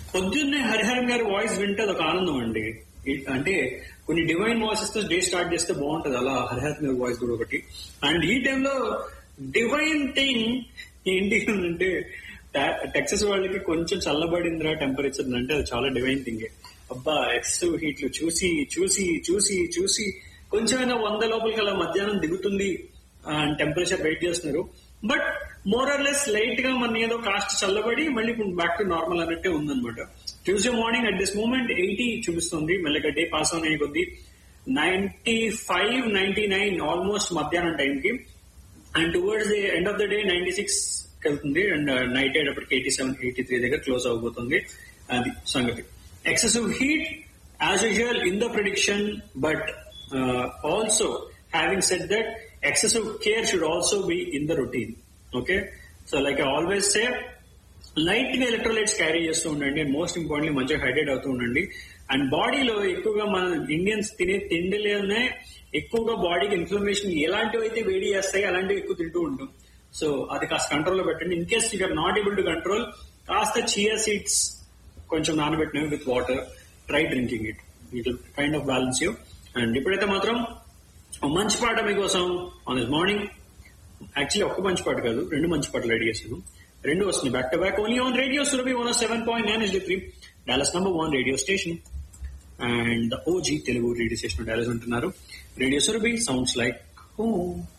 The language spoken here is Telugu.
పొద్దున్నే హరిహరన్ గారి వాయిస్ వింటే అదొక ఆనందం అండి ఇ- అంటే కొన్ని డివైన్ వాయిసెస్ తో డే స్టార్ట్ చేస్తే బాగుంటది అలా హరిహరన్ గారి వాయిస్ కూడా ఒకటి అండ్ ఈ టైంలో డివైన్ థింగ్ ఏంటి అని అంటే టె- టెక్సస్ వాళ్ళకి కొంచెం చల్లబడిందిరా టెంపరేచర్ అంటే అది చాలా డివైన్ థింగ్ అబ్బా ఎక్సెసివ్ హీట్లు చూసి చూసి చూసి చూసి కొంచెమైనా వంద లోపలికి అలా మధ్యాహ్నం దిగుతుంది టెంపరేచర్ వెయిట్ చేస్తున్నారు but more or less light గా మన ఏదో కాస్ట్ చల్లబడి మళ్ళీ బ్యాక్ టు నార్మల్ అన్నట్టే ఉందన్నమాట Tuesday morning at this moment eighty చూపిస్తుంది మెల్లగా డే పాస్ అవునే కొద్దీ ninety five ninety nine almost మధ్యాహ్నం టైంకి and towards the end of the day ninety six వెళ్తుంది అండ్ నైట్ అయ్యేటప్పటికి ఎయిటీ సెవెన్ ఎయిటీ త్రీ దగ్గర క్లోజ్ అవబోతుంది అది సంగతి excessive heat as usual in the prediction but also having set that excessive care should also be in the routine okay so like I always say light గా ఎలక్ట్రోలైట్స్ క్యారీ చేస్తూ ఉండండి అండ్ మోస్ట్ ఇంపార్టెంట్లీ మంచిగా హైడ్రేట్ అవుతూ ఉండండి అండ్ బాడీలో ఎక్కువగా మన ఇండియన్స్ తినే తిండిలోనే ఎక్కువగా బాడీకి ఇన్ఫ్లమేషన్ ఎలాంటివి అయితే వేడి చేస్తాయి అలాంటివి ఎక్కువ తింటూ ఉంటాం సో అది కాస్త కంట్రోల్ లో పెట్టండి in case you are not able to control కాస్త చియా సీడ్స్ కొంచెం నానబెట్టినవి with water try drinking it it kind of balance you and ఇప్పుడైతే మాత్రం ఒక మంచి పాట మీకోసం ఆన్ దిస్ మార్నింగ్ యాక్చువల్లీ ఒక్క మంచి పాట కాదు రెండు మంచి పాటలు రెడీ చేశాను రెండు వస్తున్నాయి back to back only on radio Surabhi one seven point nine is three Dallas number one radio station and OG Telugu radio station Dallas అంటున్నారు radio Surabhi sounds like home